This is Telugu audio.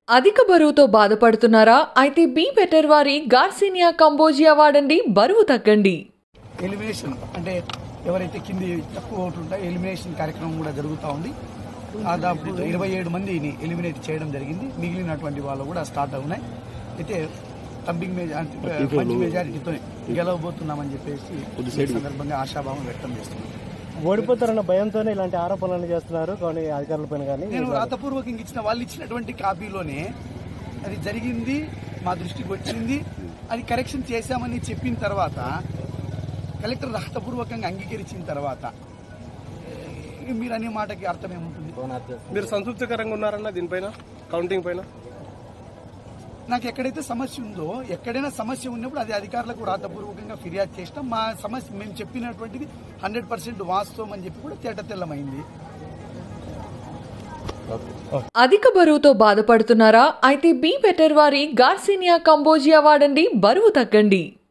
అధిక బరువుతో బాధపడుతున్నారా అయితే బీ బెటర్ వారి గార్సినియా కంబోజియా వాడండి బరువు తగ్గండి ఎలిమినేషన్ అంటే ఎవరైతే కింది తక్కువ ఓట్లు ఉంటాయో ఎలిమినేషన్ కార్యక్రమం కూడా జరుగుతూ ఉంది దాదాపు ఇరవై ఏడు మందిని ఎలిమినేట్ చేయడం జరిగింది మిగిలినటువంటి వాళ్ళు కూడా స్టార్ట్ అవునాయి అయితే తంబింగ్ మెజారిటీ మంచి మెజారిటీతో గెలవబోతున్నామని చెప్పేసి ఈ సందర్భంగా ఆశాభావం వ్యక్తం చేస్తున్నాను ఓడిపోతారన్న భయంతోనే ఇలాంటి ఆరోపణలు చేస్తున్నారు కొన్ని అధికారులపైన కానీ నేను రాతపూర్వకంగా ఇచ్చిన వాళ్ళు ఇచ్చినటువంటి కాపీలోనే అది జరిగింది మా దృష్టికి వచ్చింది అది కరెక్షన్ చేశామని చెప్పిన తర్వాత కలెక్టర్ రాతపూర్వకంగా అంగీకరించిన తర్వాత ఏ, మీరు అనే మాటకి అర్థం ఏముంటుంది మీరు సంతృప్తికరంగా ఉన్నారన్న దీనిపైన కౌంటింగ్ పైన నాకు ఎక్కడైతే సమస్య ఉందో ఎక్కడైనా సమస్య ఉన్నప్పుడు అది అధికారులకు రాతపూర్వకంగా ఫిర్యాదు చేసినాం మా సమస్య మేము చెప్పినటువంటిది హండ్రెడ్ పర్సెంట్ వాస్తవం అని చెప్పి కూడా తేట తెల్లమైంది అధిక బరువుతో బాధపడుతున్నారా అయితే బీ బెటర్ వారి గార్సినియా కంబోజియా వాడండి బరువు తగ్గండి